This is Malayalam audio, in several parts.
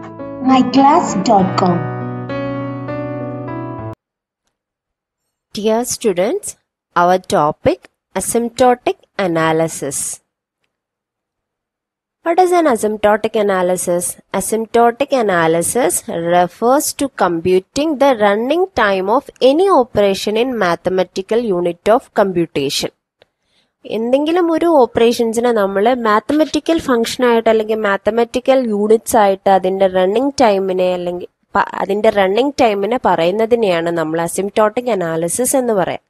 myclass.com. Dear students, our topic asymptotic analysis. What is an asymptotic analysis? Asymptotic analysis refers to computing the running time of any operation in mathematical unit of computation. എന്തെങ്കിലും ഒരു ഓപ്പറേഷൻസിനെ നമ്മൾ മാത്തമെറ്റിക്കൽ ഫംഗ്ഷൻ ആയിട്ട് അല്ലെങ്കിൽ മാത്തമെറ്റിക്കൽ യൂണിറ്റ്സ് ആയിട്ട് അതിന്റെ റണ്ണിങ് ടൈമിനെ അല്ലെങ്കിൽ പ- അതിന്റെ റണ്ണിങ് ടൈമിനെ പറയുന്നതിനെയാണ് നമ്മൾ അസിംപ്റ്റോട്ടിക് അനാലിസിസ് എന്ന് പറയാം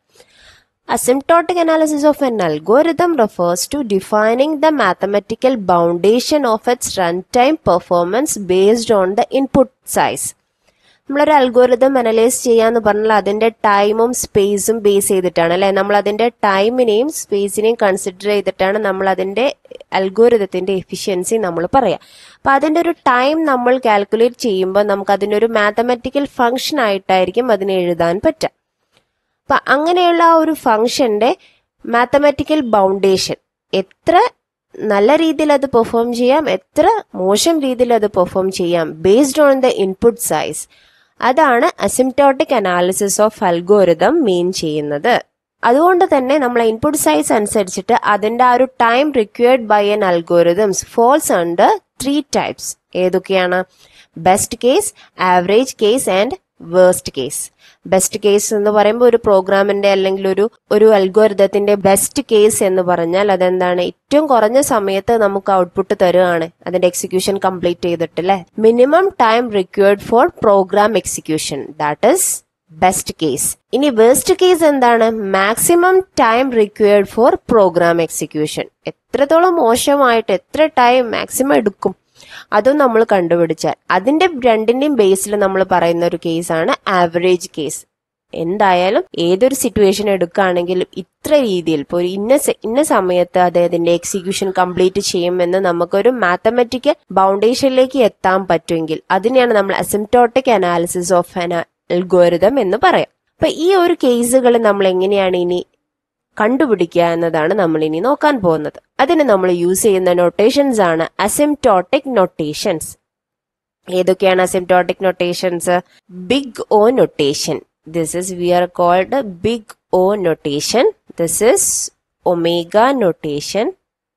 Asymptotic analysis of an algorithm refers to defining the mathematical foundation of its runtime performance based on the input size. നമ്മളൊരു അൽഗോരിതം അനലൈസ് ചെയ്യാന്ന് പറഞ്ഞാൽ അതിന്റെ ടൈമും സ്പേസും ബേസ് ചെയ്തിട്ടാണ് അല്ലെ നമ്മൾ അതിന്റെ ടൈമിനെയും സ്പേസിനെയും കൺസിഡർ ചെയ്തിട്ടാണ് നമ്മൾ അതിന്റെ അൽഗോരിതത്തിന്റെ എഫിഷ്യൻസി നമ്മൾ പറയാം അപ്പൊ അതിന്റെ ഒരു ടൈം നമ്മൾ കാൽക്കുലേറ്റ് ചെയ്യുമ്പോൾ നമുക്ക് അതിനൊരു മാത്തമെറ്റിക്കൽ ഫംഗ്ഷൻ ആയിട്ടായിരിക്കും അതിനെ എഴുതാൻ പറ്റുക അപ്പൊ അങ്ങനെയുള്ള ആ ഒരു ഫംഗ്ഷന്റെ മാത്തമാറ്റിക്കൽ ബൗണ്ടേഷൻ എത്ര നല്ല രീതിയിൽ അത് പെർഫോം ചെയ്യാം എത്ര മോശം രീതിയിൽ അത് പെർഫോം ചെയ്യാം based on the input size അതാണ് asymptotic analysis of algorithm mean ചെയ്യുന്നത് അതുകൊണ്ട് തന്നെ നമ്മൾ ഇൻപുട്ട് സൈസ് അനുസരിച്ചിട്ട് അതിന്റെ ആ ഒരു time required by an algorithms falls under three types ഏതൊക്കെയാണ് best case average case and worst case best case എന്ന് പറയുമ്പോൾ ഒരു പ്രോഗ്രാമിന്റെ അല്ലെങ്കിൽ ഒരു ഒരു അൽഗോരിതത്തിന്റെ ബെസ്റ്റ് കേസ് എന്ന് പറഞ്ഞാൽ അതെന്താണ് ഏറ്റവും കുറഞ്ഞ സമയത്ത് നമുക്ക് ഔട്ട്പുട്ട് തരുകയാണ് അതിന്റെ എക്സിക്യൂഷൻ കംപ്ലീറ്റ് ചെയ്തിട്ട് അല്ലെ minimum time required for program execution that is best case ഇനി വേസ്റ്റ് കേസ് എന്താണ് maximum time required for program execution എത്രത്തോളം മോശമായിട്ട് എത്ര ടൈം മാക്സിമം എടുക്കും അതും നമ്മൾ കണ്ടുപിടിച്ചാൽ അതിന്റെ രണ്ടിന്റെയും ബേസിൽ നമ്മൾ പറയുന്ന ഒരു കേസാണ് ആവറേജ് കേസ് എന്തായാലും ഏതൊരു സിറ്റുവേഷൻ എടുക്കുകയാണെങ്കിലും ഇത്ര രീതിയിൽ ഇപ്പോൾ ഒരു ഇന്ന സെ- ഇന്ന സമയത്ത് അത് അതിന്റെ എക്സിക്യൂഷൻ കംപ്ലീറ്റ് ചെയ്യുമെന്ന് നമുക്കൊരു മാത്തമെറ്റിക്കൽ ബൗണ്ടേഷനിലേക്ക് എത്താൻ പറ്റുമെങ്കിൽ അതിനെയാണ് നമ്മൾ asymptotic analysis of an algorithm എന്ന് പറയാം അപ്പൊ ഈ ഒരു കേസുകൾ നമ്മൾ എങ്ങനെയാണ് ഇനി കണ്ടുപിടിക്കുക എന്നതാണ് നമ്മൾ ഇനി നോക്കാൻ പോകുന്നത് അതിന് നമ്മൾ യൂസ് ചെയ്യുന്ന നൊട്ടേഷൻസ് ആണ് അസിംപ്റ്റോട്ടിക് നൊട്ടേഷൻസ് ഏതൊക്കെയാണ് asymptotic notations big O notation this is we are called big O notation this is omega notation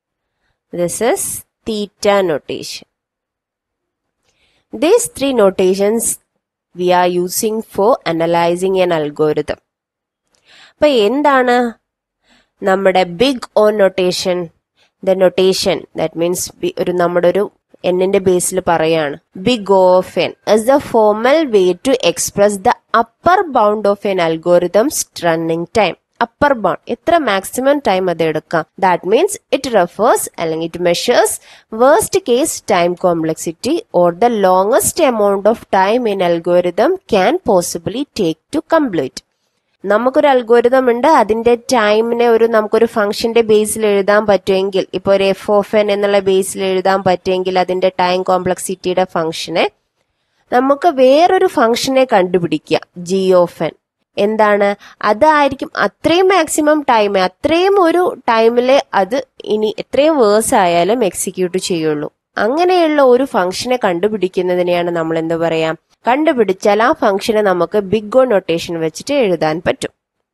this is theta notation These three notations we are using for analyzing an algorithm. അപ്പൊ എന്താണ് നമ്മുടെ big O notation the notation that means ഒരു നമ്മുടെ ഒരു എന്നിന്റെ ബേസിൽ പറയാണ് big O of n is the formal way to express the upper bound of an algorithm's running time upper bound എത്ര മാക്സിമം ടൈം അത് എടുക്കാം ദാറ്റ് മീൻസ് ഇറ്റ് റെഫേഴ്സ് അല്ലെങ്കിൽ it measures worst case time complexity or the longest amount of time in algorithm can possibly take to complete നമുക്കൊരു അൽഗോരിതം ഉണ്ട് അതിന്റെ ടൈമിനെ ഒരു നമുക്കൊരു ഫംഗ്ഷന്റെ ബേസിൽ എഴുതാൻ പറ്റുമെങ്കിൽ ഇപ്പൊ ഒരു എഫ് ഓഫ് എൻ എന്നുള്ള ബേസിൽ എഴുതാൻ പറ്റുമെങ്കിൽ അതിന്റെ ടൈം കോംപ്ലക്സിറ്റിയുടെ ഫംഗ്ഷനെ നമുക്ക് വേറൊരു ഫംഗ്ഷനെ കണ്ടുപിടിക്കുക ജി ഓഫ് എൻ എന്താണ് അതായിരിക്കും അത്രയും മാക്സിമം ടൈം അത്രയും ഒരു ടൈമിൽ അത് ഇനി എത്രയും വേഴ്സ് ആയാലും എക്സിക്യൂട്ട് ചെയ്യുള്ളൂ അങ്ങനെയുള്ള ഒരു ഫംഗ്ഷനെ കണ്ടുപിടിക്കുന്നതിനെയാണ് നമ്മൾ എന്ത് പറയാം കണ്ടുപിടിച്ചാൽ ആ ഫംഗ്ഷനെ നമുക്ക് ബിഗ് ഓ നൊട്ടേഷൻ വെച്ചിട്ട് എഴുതാൻ പറ്റും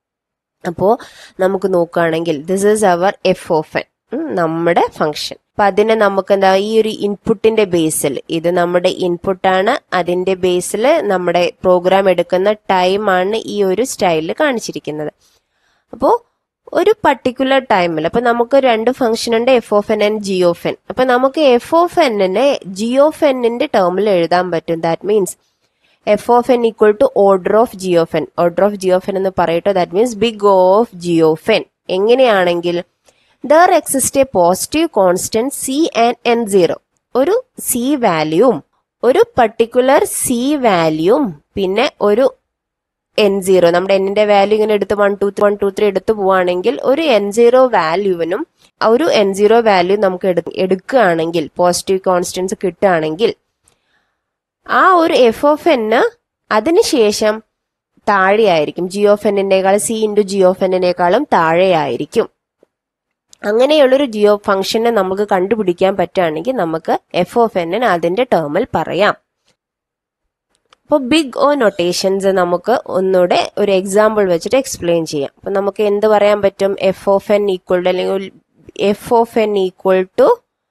അപ്പോ നമുക്ക് നോക്കുകയാണെങ്കിൽ this is our f of n നമ്മുടെ ഫംഗ്ഷൻ അപ്പൊ അതിനെ നമുക്ക് എന്താ ഈ ഒരു ഇൻപുട്ടിന്റെ ബേസിൽ ഇത് നമ്മുടെ ഇൻപുട്ടാണ് അതിന്റെ ബേസിൽ നമ്മുടെ പ്രോഗ്രാം എടുക്കുന്ന ടൈമാണ് ഈ ഒരു സ്റ്റൈലിൽ കാണിച്ചിരിക്കുന്നത് അപ്പോ ഒരു പർട്ടിക്കുലർ ടൈമിൽ അപ്പൊ നമുക്ക് രണ്ട് ഫംഗ്ഷൻ ഉണ്ട് f of n and g of n അപ്പൊ നമുക്ക് എഫ് ഓഫ് എന്നിനെ ജി ഓഫ് എന്നിന്റെ ടേമിൽ എഴുതാൻ പറ്റും that means f of n equal to order of g of n order of g of n എന്ന് പറയട്ടോ that means big of g of n എങ്ങനെയാണെങ്കിൽ there exist a positive constant c and n zero ഒരു സി വാല്യൂവും ഒരു പർട്ടിക്കുലർ സി വാല്യൂവും പിന്നെ ഒരു എൻ സീറോ നമ്മുടെ എന്നിന്റെ വാല്യൂ ഇങ്ങനെ എടുത്ത് one two one two three എടുത്ത് പോവാണെങ്കിൽ ഒരു എൻ സീറോ വാല്യൂവിനും ഒരു എൻ സീറോ വാല്യൂ നമുക്ക് എടു- എടുക്കുകയാണെങ്കിൽ പോസിറ്റീവ് കോൺസ്റ്റൻസ് കിട്ടുകയാണെങ്കിൽ ആ ഒരു എഫ് ഓഫ് എന്ന് അതിനുശേഷം താഴെയായിരിക്കും ജി ഓഫ് എന്നിനേക്കാൾ സി ഇൻറ്റു ജി ഓഫ് എന്നിനേക്കാളും താഴെയായിരിക്കും അങ്ങനെയുള്ളൊരു ജിയോ ഫംഗ്ഷനെ നമുക്ക് കണ്ടുപിടിക്കാൻ പറ്റുകയാണെങ്കിൽ നമുക്ക് എഫ് ഓഫ് എൻ അതിന്റെ ടേമിൽ പറയാം അപ്പോൾ ബിഗ് ഓ നൊട്ടേഷൻസ് നമുക്ക് ഒന്നുകൂടെ ഒരു എക്സാമ്പിൾ വെച്ചിട്ട് എക്സ്പ്ലെയിൻ ചെയ്യാം അപ്പൊ നമുക്ക് എന്ത് പറയാൻ പറ്റും f of n equal to അല്ലെങ്കിൽ f of n equal to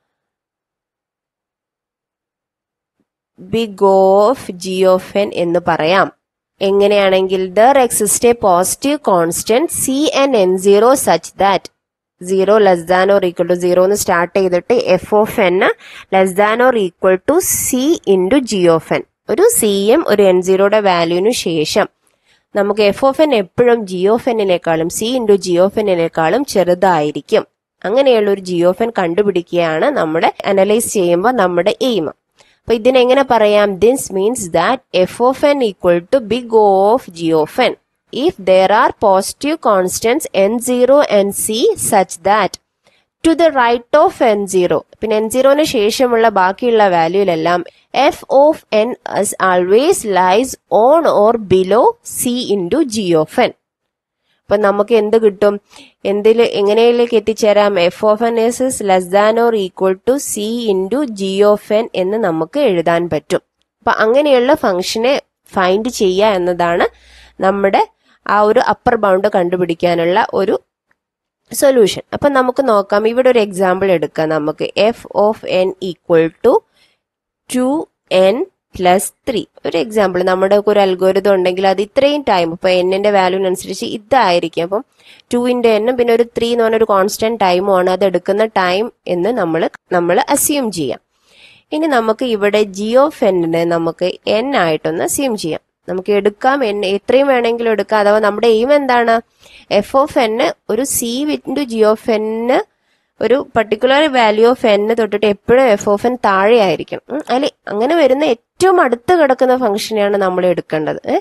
big of g of n എന്ന് പറയാം എങ്ങനെയാണെങ്കിൽ there exist a positive constant c n n zero such that zero less than or equal to zero എന്ന് സ്റ്റാർട്ട് ചെയ്തിട്ട് f of n less than or equal to c into g of n ഒരു സിയും ഒരു എൻ സീറോയുടെ വാല്യൂവിനു ശേഷം നമുക്ക് എഫ് ഓഫ് എൻ എപ്പോഴും ജി ഓഫ് എന്നിനേക്കാളും സി ഇൻറ്റു ജി ഓഫ് എന്നിനേക്കാളും ചെറുതായിരിക്കും അങ്ങനെയുള്ള ഒരു ജി ഓഫ് എൻ കണ്ടുപിടിക്കുകയാണ് നമ്മുടെ അനലൈസ് ചെയ്യുമ്പോൾ നമ്മുടെ എയിം അപ്പൊ ഇതിനെങ്ങനെ പറയാം this means that f of n equal to big O of g of n if there are positive constants n0 and c such that to the right of n0 പിന്നെ n0 ന് ശേഷമുള്ള ബാക്കിയുള്ള വാല്യൂലെല്ലാം f of n as always lies on or below c into g of n അപ്പൊ നമുക്ക് എന്ത് കിട്ടും എന്തിൽ എങ്ങനെയിലേക്ക് എത്തിച്ചേരാം f of n is is less than or equal to c into g of n എന്ന് നമുക്ക് എഴുതാൻ പറ്റും അപ്പൊ അങ്ങനെയുള്ള ഫംഗ്ഷനെ ഫൈൻഡ് ചെയ്യുക എന്നതാണ് നമ്മുടെ ആ ഒരു അപ്പർ ബൗണ്ട് കണ്ടുപിടിക്കാനുള്ള ഒരു സൊല്യൂഷൻ അപ്പൊ നമുക്ക് നോക്കാം ഇവിടെ ഒരു എക്സാമ്പിൾ എടുക്കാം നമുക്ക് f of n equal to two n plus three ഒരു എക്സാമ്പിൾ നമ്മുടെ ഒരു അൽഗോരിതം ഉണ്ടെങ്കിൽ അത് ഇത്രയും ടൈം ഇപ്പൊ എന്നിന്റെ വാല്യൂവിനനുസരിച്ച് ഇതായിരിക്കും അപ്പം ടു ഇൻറ്റു എന്നും പിന്നെ ഒരു ത്രീ എന്ന് പറഞ്ഞ ഒരു കോൺസ്റ്റന്റ് ടൈമും ആണ് അത് എടുക്കുന്ന ടൈം എന്ന് നമ്മൾ നമ്മൾ അസ്യൂം ചെയ്യാം ഇനി നമുക്ക് ഇവിടെ ജി ഓഫ് എന്നിനെ നമുക്ക് എൻ ആയിട്ടൊന്ന് അസ്യൂം ചെയ്യാം നമുക്ക് എടുക്കാം എൻ എത്രയും വേണമെങ്കിലും എടുക്കാം അഥവാ നമ്മുടെ എയിം എന്താണ് എഫ് ഓഫ് എന്ന് ഒരു സി ഇൻറ്റു ജി ഓഫ് എന്ന് ഒരു പർട്ടിക്കുലർ വാല്യൂ ഓഫ് എൻ തൊട്ടിട്ട് എപ്പോഴും എഫ് ഓഫ് എൻ താഴെ ആയിരിക്കണം ഉം, അല്ലെ അങ്ങനെ വരുന്ന ഏറ്റവും അടുത്ത് കിടക്കുന്ന ഫംഗ്ഷനെയാണ് നമ്മൾ എടുക്കേണ്ടത് ഏ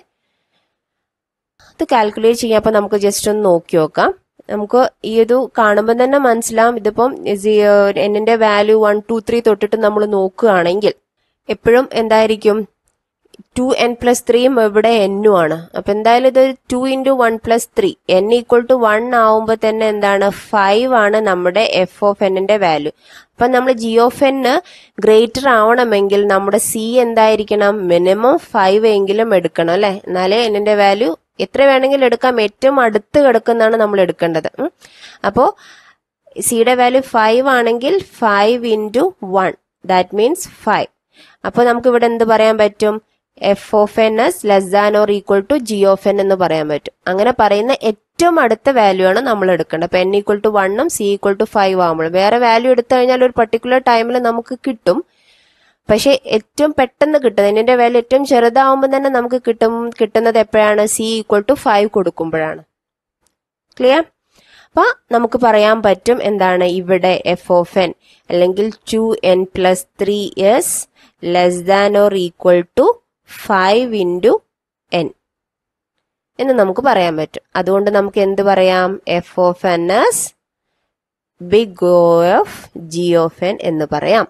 ഇത് കാൽക്കുലേറ്റ് ചെയ്യാം അപ്പൊ നമുക്ക് ജസ്റ്റ് ഒന്ന് നോക്കി നോക്കാം നമുക്ക് ഈ ഇത് കാണുമ്പോൾ തന്നെ മനസ്സിലാവും ഇതിപ്പം എന്നിന്റെ വാല്യൂ വൺ ടു ത്രീ തൊട്ടിട്ട് നമ്മൾ നോക്കുകയാണെങ്കിൽ എപ്പോഴും എന്തായിരിക്കും ടു എൻ പ്ലസ് ത്രീയും ഇവിടെ എന്നും ആണ് അപ്പൊ എന്തായാലും ഇത് two into one plus three n equal to one ആവുമ്പോൾ തന്നെ എന്താണ് ഫൈവ് ആണ് നമ്മുടെ എഫ് ഓഫ് എന്നിന്റെ വാല്യൂ അപ്പൊ നമ്മൾ ജി ഓഫ് എന്ന് ഗ്രേറ്റർ ആവണമെങ്കിൽ നമ്മുടെ സി എന്തായിരിക്കണം മിനിമം ഫൈവ് എങ്കിലും എടുക്കണം അല്ലെ എന്നാലേ എന്നിന്റെ വാല്യൂ എത്ര വേണമെങ്കിലും എടുക്കാം ഏറ്റവും അടുത്ത് കിടക്കുന്നതാണ് നമ്മൾ എടുക്കേണ്ടത് ഉം. അപ്പോ സിയുടെ വാല്യൂ ഫൈവ് ആണെങ്കിൽ five into one that means five അപ്പോൾ നമുക്ക് ഇവിടെ എന്ത് പറയാൻ പറ്റും f of n is less than or equal to g of n എന്ന് പറയാൻ പറ്റും അങ്ങനെ പറയുന്ന ഏറ്റവും അടുത്ത വാല്യൂ ആണ് നമ്മൾ എടുക്കേണ്ടത് അപ്പൊ എൻ ഈക്വൽ ടു വണ്ണും സി ഈക്വൽ ടു ഫൈവ് ആകുമ്പോൾ വേറെ വാല്യൂ എടുത്തു കഴിഞ്ഞാൽ ഒരു പർട്ടിക്കുലർ ടൈമിൽ നമുക്ക് കിട്ടും പക്ഷെ ഏറ്റവും പെട്ടെന്ന് കിട്ടുന്നത് എന്നിന്റെ വാല്യൂ ഏറ്റവും ചെറുതാവുമ്പോൾ തന്നെ നമുക്ക് കിട്ടും കിട്ടുന്നത് എപ്പോഴാണ് സി ഈക്വൽ ടു ഫൈവ് കൊടുക്കുമ്പോഴാണ് ക്ലിയർ അപ്പൊ നമുക്ക് പറയാൻ പറ്റും എന്താണ് ഇവിടെ എഫ് ഓഫ് എൻ അല്ലെങ്കിൽ two n plus three is less than or equal to five into n എന്ന് നമുക്ക് പറയാൻ പറ്റും അതുകൊണ്ട് നമുക്ക് എന്ത് പറയാം f of n is big of g of n എന്ന് പറയാം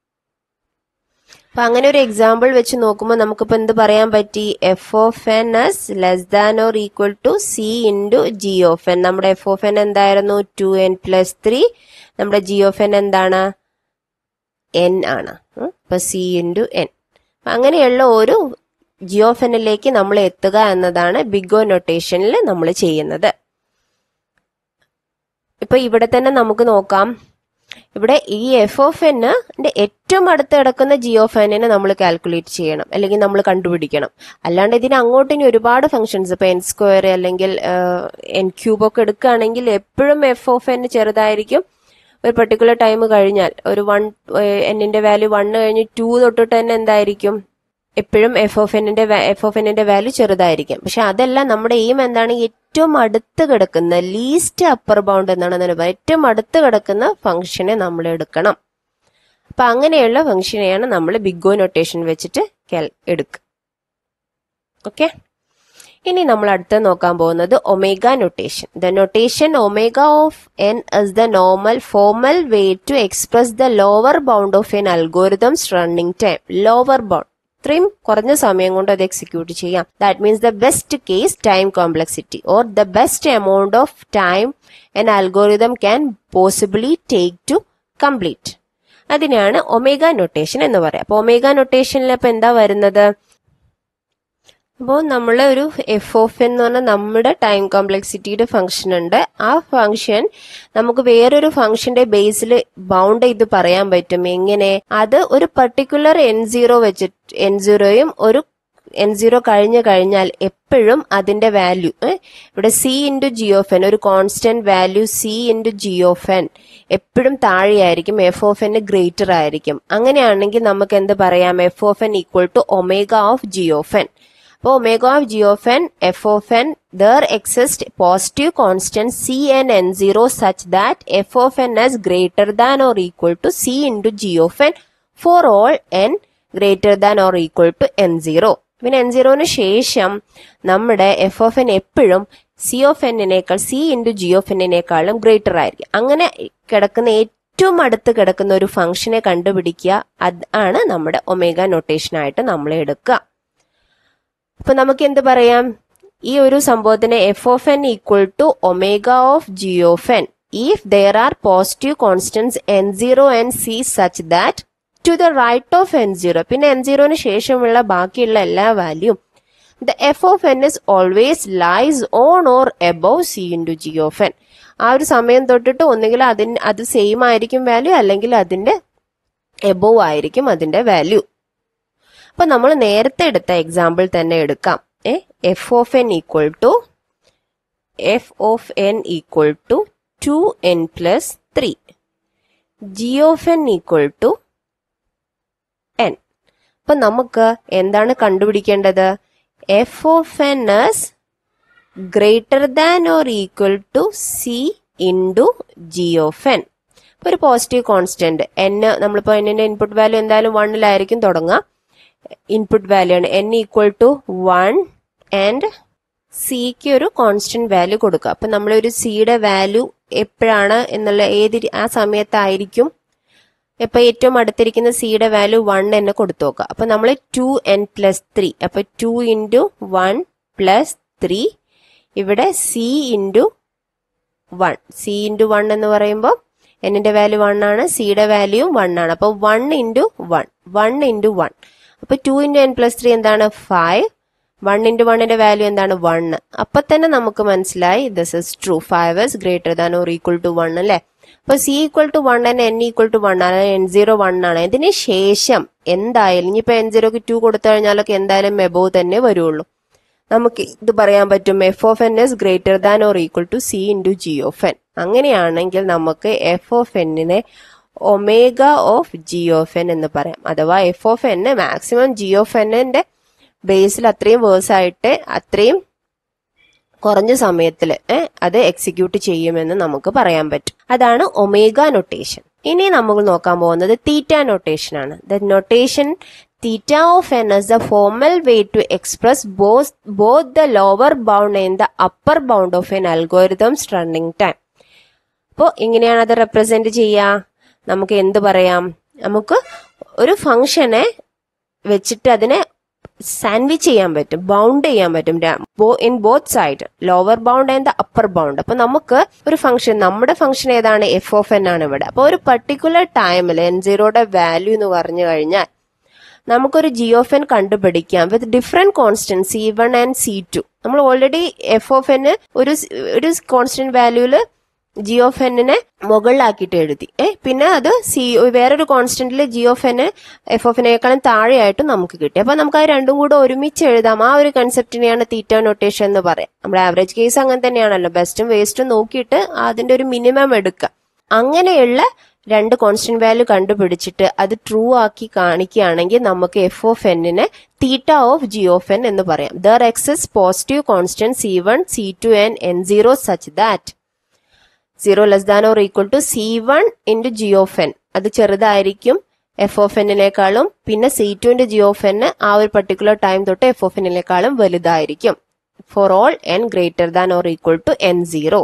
അപ്പൊ അങ്ങനെ ഒരു എക്സാമ്പിൾ വെച്ച് നോക്കുമ്പോൾ നമുക്കിപ്പോ എന്ത് പറയാൻ പറ്റി f of n is less than or equal to c into g of n നമ്മുടെ എഫ് ഓഫ് എൻ എന്തായിരുന്നു ടു എൻ പ്ലസ് ത്രീ നമ്മുടെ ജി ഓഫ് എൻ എന്താണ് എൻ ആണ് ഉം. അപ്പൊ സി ഇൻറ്റു എൻ അങ്ങനെയുള്ള ഒരു ജി ഓഫ് എന്നിലേക്ക് നമ്മൾ എത്തുക എന്നതാണ് ബിഗ് ഓ നൊട്ടേഷനിൽ നമ്മൾ ചെയ്യുന്നത് ഇപ്പൊ ഇവിടെ തന്നെ നമുക്ക് നോക്കാം ഇവിടെ ഈ എഫ് ഓഫ് എന് ഏറ്റവും അടുത്ത് കിടക്കുന്ന ജി ഓഫ് എന്നിനെ നമ്മൾ കാൽക്കുലേറ്റ് ചെയ്യണം അല്ലെങ്കിൽ നമ്മൾ കണ്ടുപിടിക്കണം അല്ലാണ്ട് ഇതിന് അങ്ങോട്ട് ഇനി ഒരുപാട് ഫംഗ്ഷൻസ് ഇപ്പൊ എൻ സ്ക്വയർ അല്ലെങ്കിൽ എൻ ക്യൂബ് ഒക്കെ എടുക്കുകയാണെങ്കിൽ എപ്പോഴും എഫ് ഓഫ് എൻ ചെറുതായിരിക്കും ഒരു പെർട്ടിക്കുലർ ടൈം കഴിഞ്ഞാൽ ഒരു വൺ എന്നിന്റെ വാല്യൂ വൺ കഴിഞ്ഞ് ടു തൊട്ടിട്ട് തന്നെ എന്തായിരിക്കും എപ്പോഴും എഫ് ഓഫ് എന്നിന്റെ എഫ് ഓഫ് എന്നിന്റെ വാല്യൂ ചെറുതായിരിക്കും പക്ഷെ അതല്ല നമ്മുടെ എയിം എന്താണ് ഏറ്റവും അടുത്ത് കിടക്കുന്ന ലീസ്റ്റ് അപ്പർ ബൗണ്ട് എന്നാണ് അതിന് പറയുക ഏറ്റവും അടുത്ത് കിടക്കുന്ന ഫംഗ്ഷനെ നമ്മൾ എടുക്കണം അപ്പൊ അങ്ങനെയുള്ള ഫംഗ്ഷനെയാണ് നമ്മൾ ബിഗ് ഓ നൊട്ടേഷൻ വെച്ചിട്ട് എടുക്കുക ഓക്കെ ഇനി നമ്മൾ അടുത്ത് നോക്കാൻ പോകുന്നത് omega notation the notation omega of n is the normal formal way to express the lower bound of n algorithms running time lower bound ഇത്രയും കുറഞ്ഞ സമയം കൊണ്ട് അത് എക്സിക്യൂട്ട് ചെയ്യാം that means the best case time complexity or the best amount of time n algorithm can possibly take to complete അതിനാണ് ഒമേഗ നൊട്ടേഷൻ എന്ന് പറയാം അപ്പൊ ഒമേഗ നൊട്ടേഷനിൽ ഇപ്പൊ എന്താ വരുന്നത് അപ്പോൾ നമ്മൾ ഒരു എഫ് ഓഫ് എന്ന് പറഞ്ഞാൽ നമ്മുടെ ടൈം കോംപ്ലക്സിറ്റിയുടെ ഫംഗ്ഷൻ ഉണ്ട് ആ ഫംഗ്ഷൻ നമുക്ക് വേറൊരു ഫംഗ്ഷന്റെ ബേസിൽ ബൗണ്ട് ചെയ്ത് പറയാൻ പറ്റും എങ്ങനെ അത് ഒരു പർട്ടിക്കുലർ എൻ സീറോ വെച്ചിട്ട് എൻ സീറോയും ഒരു എൻ സീറോ കഴിഞ്ഞു കഴിഞ്ഞാൽ എപ്പോഴും അതിന്റെ വാല്യൂ ഇവിടെ c into g of n ഒരു constant value c into g of n എപ്പോഴും താഴെയായിരിക്കും എഫ് ഓഫ് എൻ ഗ്രേറ്റർ ആയിരിക്കും അങ്ങനെയാണെങ്കിൽ നമുക്ക് എന്ത് പറയാം f of n equal to omega of g of n അപ്പോൾ omega of g of n f of n there exist positive constant c n n zero such that f of n is greater than or equal to c into g of n for all n greater than or equal to n zero പിന്നെ എൻ സീറോന് ശേഷം നമ്മുടെ എഫ് ഓഫ് എൻ എപ്പോഴും സി ഓഫ് എന്നിനേക്കാൾ സി ഇൻറ്റു ജി ഓഫ് എന്നിനേക്കാളും ഗ്രേറ്റർ ആയിരിക്കും അങ്ങനെ കിടക്കുന്ന ഏറ്റവും അടുത്ത് കിടക്കുന്ന ഒരു ഫംഗ്ഷനെ കണ്ടുപിടിക്കുക അതാണ് നമ്മുടെ ഒമേഗ നൊട്ടേഷനായിട്ട് നമ്മൾ എടുക്കുക അപ്പൊ നമുക്ക് എന്ത് പറയാം ഈ ഒരു സംഭവത്തിന് f of n equal to omega of g of n if there are positive constants n zero and c such that to the right of n zero പിന്നെ എൻ സീറോന് ശേഷമുള്ള ബാക്കിയുള്ള എല്ലാ value the f of n is always lies on or above c into g of n ആ ഒരു സമയം തൊട്ടിട്ട് ഒന്നുകിൽ അതിന് അത് സെയിം ആയിരിക്കും വാല്യൂ അല്ലെങ്കിൽ അതിന്റെ എബോവ് ആയിരിക്കും അതിന്റെ വാല്യൂ അപ്പൊ നമ്മൾ നേരത്തെ എടുത്ത എക്സാമ്പിൾ തന്നെ എടുക്കാം ഏ f of n equal to f of n equal to two n plus three g of n equal to n അപ്പൊ നമുക്ക് എന്താണ് കണ്ടുപിടിക്കേണ്ടത് f of n is greater than or equal to c into g of n ഒരു പോസിറ്റീവ് കോൺസ്റ്റന്റ് എൻ നമ്മളിപ്പോൾ എന്നിന്റെ ഇൻപുട്ട് വാല്യൂ എന്തായാലും വണ്ണിലായിരിക്കും തുടങ്ങുക ഇൻപുട്ട് വാല്യൂ ആണ് n equal to one and സിക്ക് ഒരു കോൺസ്റ്റന്റ് വാല്യൂ കൊടുക്കുക അപ്പൊ നമ്മളൊരു സിയുടെ വാല്യൂ എപ്പോഴാണ് എന്നുള്ള ഏത് ആ സമയത്തായിരിക്കും ഇപ്പൊ ഏറ്റവും അടുത്തിരിക്കുന്ന സിയുടെ വാല്യൂ വൺ എന്ന് കൊടുത്തു നോക്കുക അപ്പൊ നമ്മൾ ടു എൻ പ്ലസ് ത്രീ അപ്പൊ two into one plus three ഇവിടെ c into one c into one എന്ന് പറയുമ്പോൾ എന്നിന്റെ വാല്യൂ വൺ ആണ് സിയുടെ വാല്യൂ വൺ ആണ് അപ്പൊ one into one one into one അപ്പൊ two into n plus three എന്താണ് ഫൈവ് വൺ ഇൻറ്റു വണ്ണിന്റെ വാല്യൂ എന്താണ് വൺ അപ്പൊ തന്നെ നമുക്ക് മനസ്സിലായി this is true five is greater than or equal to one അല്ലേ അപ്പൊ സി ഈക്വൽ ടു വൺ തന്നെ എൻ ഈക്വൽ ടു വൺ ആണ് എൻ സീറോ വൺ ആണ് ഇതിന് ശേഷം എന്തായാലും ഇനിയിപ്പോ എൻ സീറോക്ക് ടു കൊടുത്തു കഴിഞ്ഞാലൊക്കെ എന്തായാലും എബോവ് തന്നെ വരുള്ളൂ നമുക്ക് ഇത് പറയാൻ പറ്റും f of n is greater than or equal to c into g of n അങ്ങനെയാണെങ്കിൽ നമുക്ക് എഫ് ഓഫ് എന്നിനെ omega of g of n എന്ന് പറയാം അഥവാ f of n maximum g of എന്നിന്റെ ബേസിൽ അത്രയും വേഴ്സ് ആയിട്ട് അത്രയും കുറഞ്ഞ സമയത്തിൽ അത് എക്സിക്യൂട്ട് ചെയ്യുമെന്ന് നമുക്ക് പറയാൻ പറ്റും അതാണ് ഒമേഗ നൊട്ടേഷൻ ഇനി നമ്മൾ നോക്കാൻ പോകുന്നത് തീറ്റ നൊട്ടേഷൻ ആണ് the notation theta of n is the formal way to express both both the lower bound and the upper bound of n algorithms running time അപ്പോൾ എങ്ങനെയാണ് അത് റെപ്രസെന്റ് ചെയ്യുക നമുക്ക് എന്ത് പറയാം നമുക്ക് ഒരു ഫംഗ്ഷനെ വെച്ചിട്ട് അതിനെ സാൻഡ്വിച്ച് ചെയ്യാൻ പറ്റും ബൗണ്ട് ചെയ്യാൻ പറ്റും in both side lower bound and the upper bound അപ്പൊ നമുക്ക് ഒരു ഫംഗ്ഷൻ നമ്മുടെ ഫംഗ്ഷൻ ഏതാണ് എഫ് ഓഫ് എൻ ആണ് ഇവിടെ അപ്പൊ ഒരു പർട്ടിക്കുലർ ടൈമിൽ എൻ സീറോയുടെ വാല്യൂ എന്ന് പറഞ്ഞു കഴിഞ്ഞാൽ നമുക്കൊരു ജി ഓഫ് എൻ കണ്ടുപിടിക്കാം with different constant c one and c two നമ്മൾ ഓൾറെഡി എഫ് ഓഫ് എൻ ഒരു ഒരു കോൺസ്റ്റന്റ് വാല്യൂല് ജി ഓഫ് എന്നിനെ മുകളിലാക്കിയിട്ട് എഴുതി ഏ പിന്നെ അത് സി വേറൊരു കോൺസ്റ്റന്റിൽ g of n f of എനേക്കാളും താഴെയായിട്ടും നമുക്ക് കിട്ടി അപ്പൊ നമുക്ക് അത് രണ്ടും കൂടെ ഒരുമിച്ച് എഴുതാം ആ ഒരു കൺസെപ്റ്റിനെയാണ് തീറ്റ നൊട്ടേഷൻ എന്ന് പറയാം നമ്മുടെ ആവറേജ് കേസ് അങ്ങനെ തന്നെയാണല്ലോ ബെസ്റ്റും വേസ്റ്റും നോക്കിയിട്ട് അതിന്റെ ഒരു മിനിമം എടുക്കുക അങ്ങനെയുള്ള രണ്ട് കോൺസ്റ്റന്റ് വാല്യൂ കണ്ടുപിടിച്ചിട്ട് അത് ട്രൂ ആക്കി കാണിക്കുകയാണെങ്കിൽ നമുക്ക് എഫ് ഓഫ് എന്നിനെ theta of g of n എന്ന് പറയാം there exist positive constant c one c two n n zero such that zero less than or equal to c one into g of n അത് ചെറുതായിരിക്കും എഫ് ഓഫ് എന്നിനേക്കാളും പിന്നെ c two into g of n ആ ഒരു പർട്ടിക്കുലർ ടൈം തൊട്ട് എഫ് ഓഫ് എന്നിനേക്കാളും വലുതായിരിക്കും for all n greater than or equal to n zero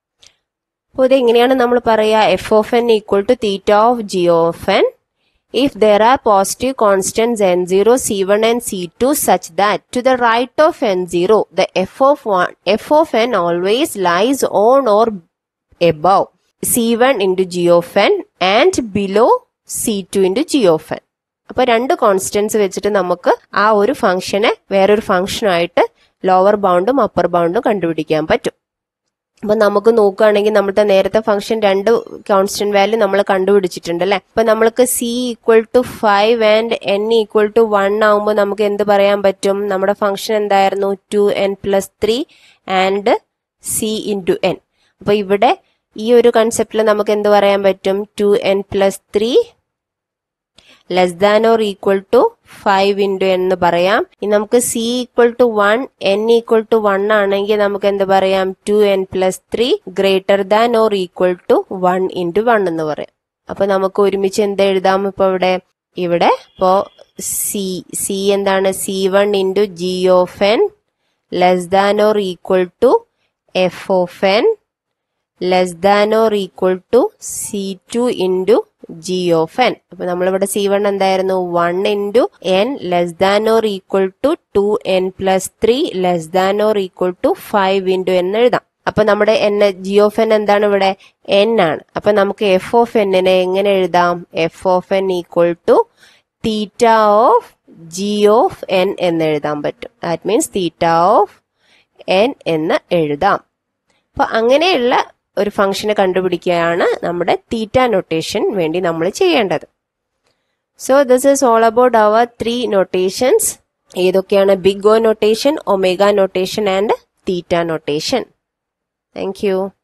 അപ്പോൾ ഇത് എങ്ങനെയാണ് നമ്മൾ പറയുക f of n equal to theta of g of n if there are positive constants n0 c1 and c2 such that to the right of n0 the f of 1 f of n always lies on or above c1 into g of n and below c2 into g of n അപ്പൊ രണ്ട് കോൺസ്റ്റൻസ് വെച്ചിട്ട് നമുക്ക് ആ ഒരു ഫംഗ്ഷനെ വേറൊരു ഫംഗ്ഷനായിട്ട് ലോവർ ബൗണ്ടും അപ്പർ ബൗണ്ടും കണ്ടുപിടിക്കാൻ പറ്റും അപ്പൊ നമുക്ക് നോക്കുകയാണെങ്കിൽ നമ്മുടെ നേരത്തെ ഫംഗ്ഷൻ രണ്ട് കോൺസ്റ്റന്റ് വാല്യൂ നമ്മൾ കണ്ടുപിടിച്ചിട്ടുണ്ട് അല്ലെ അപ്പൊ നമ്മൾക്ക് c equal to five and n equal to one ആവുമ്പോൾ നമുക്ക് എന്ത് പറയാൻ പറ്റും നമ്മുടെ ഫംഗ്ഷൻ എന്തായിരുന്നു two n plus three and c into n അപ്പൊ ഇവിടെ ഈ ഒരു കൺസെപ്റ്റിൽ നമുക്ക് എന്ത് പറയാൻ പറ്റും two n plus three less than or equal to five into എന്ന് പറയാം ഇനി നമുക്ക് c equal to one n equal to one ആണെങ്കിൽ നമുക്ക് എന്ത് പറയാം two n plus three greater than or equal to one into one എന്ന് പറയാം അപ്പൊ നമുക്ക് ഒരുമിച്ച് എന്ത് എഴുതാം ഇപ്പൊ ഇവിടെ ഇവിടെ ഇപ്പോ സി സി എന്താണ് c one into g of n less than or equal to f of n less than or equal to c two into g of n അപ്പൊ നമ്മളിവിടെ സി വൺ എന്തായിരുന്നു one into n less than or equal to two n plus three less than or equal to five into എന്ന് എഴുതാം അപ്പൊ നമ്മുടെ എൻ ജി ഓഫ് എൻ എന്താണ് ഇവിടെ എൻ ആണ് അപ്പൊ നമുക്ക് എഫ് ഓഫ് എന്നിനെ എങ്ങനെ എഴുതാം f of n equal to theta of g of n എന്ന് എഴുതാൻ പറ്റും that means theta of n എന്ന് എഴുതാം അപ്പൊ അങ്ങനെയുള്ള ഒരു ഫംഗ്ഷനെ കണ്ടുപിടിക്കുകയാണ് നമ്മുടെ തീറ്റ നൊട്ടേഷൻ വേണ്ടി നമ്മൾ ചെയ്യേണ്ടത് so this is all about our three notations ഏതൊക്കെയാണ് big O notation omega notation and theta notation thank U